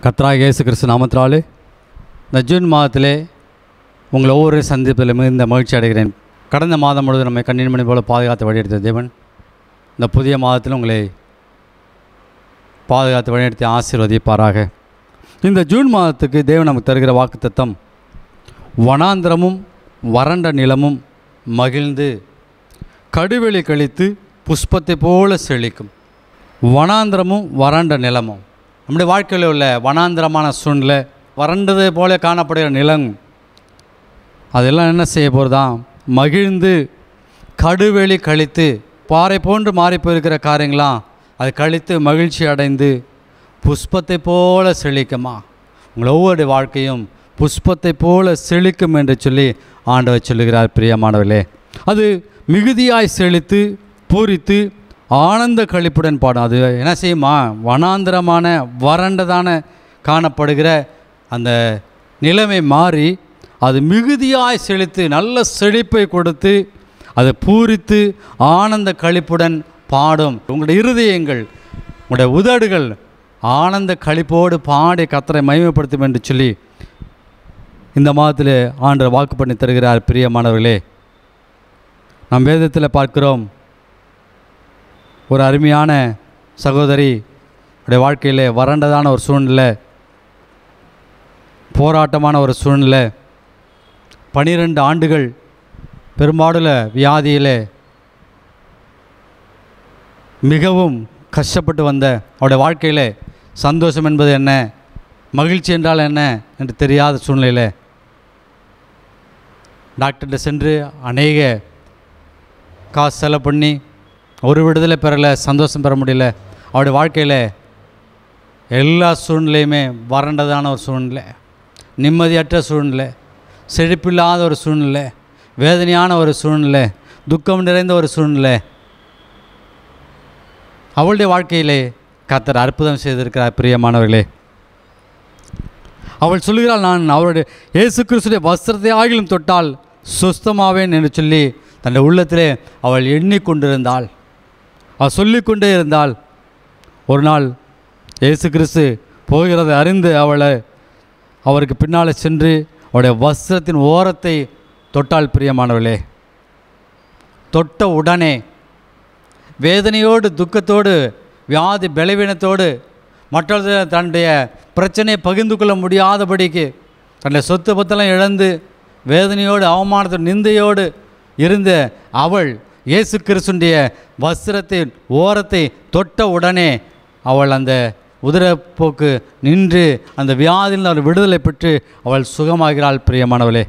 கத்ராக இயேசு கிறிஸ்து நாமத்தினாலே இந்த ஜூன் மாதத்திலே உங்களை ஒவ்வொரு சந்திப்பில் மிகுந்த மகிழ்ச்சி அடைகிறேன் கடந்த மாதம் முழுவதும் நம்மை கண்ணின் மணி போல பாதுகாத்து வழியெடுத்த தேவன் இந்த புதிய மாதத்தில் உங்களை பாதுகாத்து வழிநடத்தி ஆசீர்வதிப்பாராக இந்த ஜூன் மாதத்துக்கு தேவன் நமக்கு தருகிற வாக்குத்தத்தம் வனாந்திரமும் வறண்ட நிலமும் மகிழ்ந்து கடுவெளி கழித்து புஷ்பத்தை போல செழிக்கும் வனாந்திரமும் வறண்ட நிலமும் நம்முடைய வாழ்க்கையில் உள்ள வனாந்திரமான சூழ்நிலை வறண்டது போல காணப்படுகிற நிலம் அதெல்லாம் என்ன செய்ய போகிறதாம் மகிழ்ந்து கடுவெளி கழித்து பாறை போன்று மாறி போயிருக்கிற காரியங்களாம் அது கழித்து மகிழ்ச்சி அடைந்து புஷ்பத்தை போல செழிக்குமா உங்கள் ஒவ்வொரு வாழ்க்கையும் புஷ்பத்தை போல செழிக்கும் என்று சொல்லி ஆண்டவர் சொல்லுகிறார் பிரியமானவர்களே அது மிகுதியாய் செழித்து பூரித்து ஆனந்த கழிப்புடன் பாடும் அது என்ன செய்யுமா வனாந்திரமான வறண்டதான காணப்படுகிற அந்த நிலைமை மாறி அது மிகுதியாய் செழித்து நல்ல செழிப்பை கொடுத்து அதை பூரித்து ஆனந்த கழிப்புடன் பாடும் உங்களுடைய இருதயங்கள் உங்களுடைய உதடுகள் ஆனந்த கழிப்போடு பாடி கத்தரை மகிமைப்படுத்தும் என்று சொல்லி இந்த மாதத்தில் ஆண்டவர் வாக்கு பண்ணி தருகிறார் பிரியமானவர்களே நம் வேதத்தில் பார்க்கிறோம் ஒரு அருமையான சகோதரி உடைய வாழ்க்கையில் வறண்டதான ஒரு சூழ்நிலை போராட்டமான ஒரு சூழ்நிலை பனிரெண்டு ஆண்டுகள் பெரும்பாடுல வியாதியில் மிகவும் கஷ்டப்பட்டு வந்த அவருடைய வாழ்க்கையில் சந்தோஷம் என்பது என்ன மகிழ்ச்சி என்றால் என்ன என்று தெரியாத சூழ்நிலையில் டாக்டர்கிட்ட சென்று அநேக காசு செலவு பண்ணி ஒரு விடுதலை பெறலை சந்தோஷம் பெற முடியல அவருடைய வாழ்க்கையில் எல்லா சூழ்நிலையுமே வறண்டதான ஒரு சூழ்நிலை நிம்மதியற்ற சூழ்நிலை செழிப்பில்லாத ஒரு சூழ்நிலை வேதனையான ஒரு சூழ்நிலை துக்கம் நிறைந்த ஒரு சூழ்நிலை அவளுடைய வாழ்க்கையிலே கத்தர் அற்புதம் செய்திருக்கிறார் பிரியமானவர்களே அவள் சொல்லுகிறாள் நான் அவருடைய இயேசு கிறிஸ்துடைய வஸ்திரத்தை ஆகிலும் தொட்டால் சுஸ்தமாவேன் என்று சொல்லி தன்னுடைய உள்ளத்திலே அவள் எண்ணிக்கொண்டிருந்தாள் அவள் சொல்லிக்கொண்டே இருந்தாள் ஒரு நாள் இயேசு கிறிஸ்து போகிறதை அறிந்து அவளை அவருக்கு பின்னால் சென்று அவருடைய வஸ்திரத்தின் ஓரத்தை தொட்டால் பிரியமானவளே தொட்ட உடனே வேதனையோடு துக்கத்தோடு வியாதி பலவீனத்தோடு மற்றவர்கள் தன்னுடைய பிரச்சனையை பகிர்ந்து கொள்ள முடியாதபடிக்கு தன்னுடைய சொத்து பத்தெல்லாம் இழந்து வேதனையோடு அவமானத்தோடு நிந்தையோடு இருந்த அவள் இயேசு கிறிஸ்துடைய வஸ்திரத்தின் ஓரத்தை தொட்ட உடனே அவள் அந்த உதிரப்போக்கு நின்று அந்த வியாதியில் அவர் விடுதலை பெற்று அவள் சுகமாகிறாள் பிரியமானவளே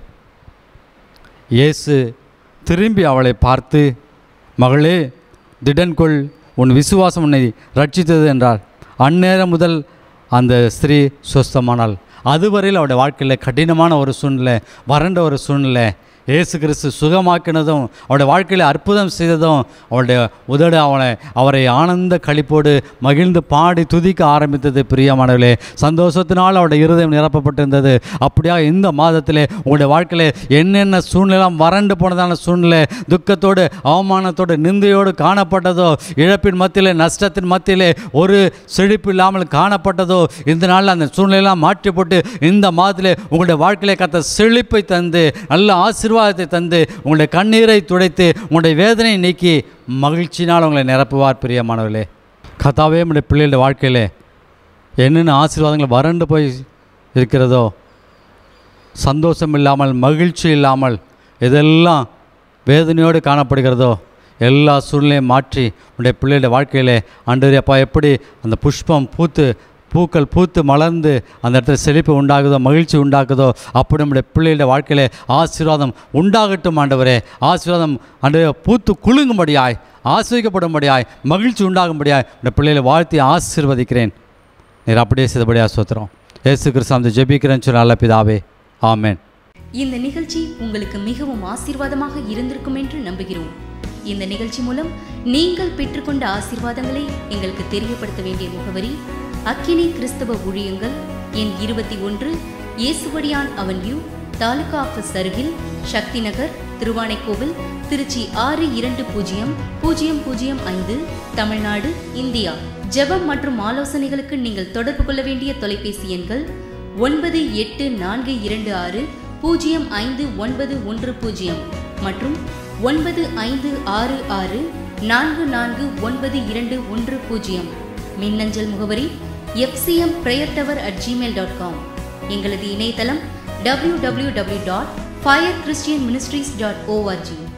இயேசு திரும்பி அவளை பார்த்து மகளே திடன்கொள் உன் விசுவாசம் உன்னை ரட்சித்தது என்றார் அந்நேரம் முதல் அந்த ஸ்திரீ சுஸ்தமானாள் அதுவரையில் அவருடைய வாழ்க்கையில் கடினமான ஒரு சூழ்நிலை வறண்ட ஒரு சூழ்நிலை இயேசு கிறிஸ்து சுகமாக்கினதும் அவருடைய வாழ்க்கையில் அற்புதம் செய்ததும் அவருடைய உதடு அவனை அவரை ஆனந்த கழிப்போடு மகிழ்ந்து பாடி துதிக்க ஆரம்பித்தது பிரியமானவர்களே சந்தோஷத்தினால் அவருடைய இருதயம் நிரப்பப்பட்டிருந்தது அப்படியா இந்த மாதத்திலே உங்களுடைய வாழ்க்கையில் என்னென்ன சூழ்நிலை வறண்டு போனதான சூழ்நிலை துக்கத்தோடு அவமானத்தோடு நிந்தையோடு காணப்பட்டதோ இழப்பின் மத்தியிலே நஷ்டத்தின் மத்தியிலே ஒரு செழிப்பு இல்லாமல் காணப்பட்டதோ இந்த நாளில் அந்த சூழ்நிலையெல்லாம் மாற்றி போட்டு இந்த மாதத்திலே உங்களுடைய வாழ்க்கையிலே கத்த செழிப்பை தந்து நல்ல ஆசீர்வாதத்தை தந்து உங்களுடைய கண்ணீரை துடைத்து உங்களுடைய வேதனையை நீக்கி மகிழ்ச்சினால் உங்களை நிரப்புவார் பிரியமானவர்களே கத்தாவே நம்முடைய பிள்ளைகளுடைய வாழ்க்கையிலே என்னென்ன ஆசீர்வாதங்கள் வறண்டு போய் இருக்கிறதோ சந்தோஷம் இல்லாமல் மகிழ்ச்சி இல்லாமல் எதெல்லாம் வேதனையோடு காணப்படுகிறதோ எல்லா சூழ்நிலையும் மாற்றி உடைய பிள்ளைகளுடைய வாழ்க்கையிலே ஆண்டவரே அப்பா எப்படி அந்த புஷ்பம் பூத்து பூக்கள் பூத்து மலர்ந்து அந்த இடத்துல செழிப்பு உண்டாகுதோ மகிழ்ச்சி உண்டாக்குதோ அப்படி நம்முடைய பிள்ளைகளுடைய வாழ்க்கையிலே ஆசீர்வாதம் உண்டாகட்டும் ஆண்டவரே ஆசீர்வாதம் ஆண்டவரே பூத்து குலுங்கும்படியாய் ஆசிரிக்கப்படும்படியாய் மகிழ்ச்சி உண்டாகும்படியாய் இந்த பிள்ளைகளை வாழ்த்தி ஆசீர்வதிக்கிறேன் நீர் அப்படியே செய்தபடியா சோத்திரம் ஏசு கிறிஸ்து ஜெபிக்கிறேன்னு சொல்லி நல்ல பிதாவே ஆமென் இந்த நிகழ்ச்சி உங்களுக்கு மிகவும் ஆசீர்வாதமாக இருந்திருக்கும் என்று நம்புகிறோம் இந்த நிகழ்ச்சி மூலம் நீங்கள் பெற்றுக்கொண்ட ஆசீர்வாதங்களை எங்களுக்கு தெரியப்படுத்த வேண்டிய முகவரி அக்கினி கிறிஸ்தவ ஊழியங்கள் எண் இருபத்தி ஒன்று இயேசுவடியான் அவன்யூ தாலுகா ஆஃபீஸ் அருகில் சக்தி நகர் திருவானைக்கோவில் திருச்சி ஆறு இரண்டு பூஜ்ஜியம் பூஜ்ஜியம் பூஜ்ஜியம் ஐந்து தமிழ்நாடு இந்தியா ஜெபம் மற்றும் ஆலோசனைகளுக்கு நீங்கள் தொடர்பு கொள்ள வேண்டிய தொலைபேசி எண்கள் ஒன்பது எட்டு நான்கு இரண்டு ஆறு பூஜ்ஜியம் ஐந்து ஒன்பது ஒன்று பூஜ்ஜியம் மற்றும் ஒன்பது ஐந்து ஆறு ஆறு நான்கு நான்கு ஒன்பது இரண்டு ஒன்று பூஜ்ஜியம் மின்னஞ்சல் முகவரி FCM prayer tower at Gmail dot com எங்களது இணையதளம் W W W dot fire Christian ministries dot O R G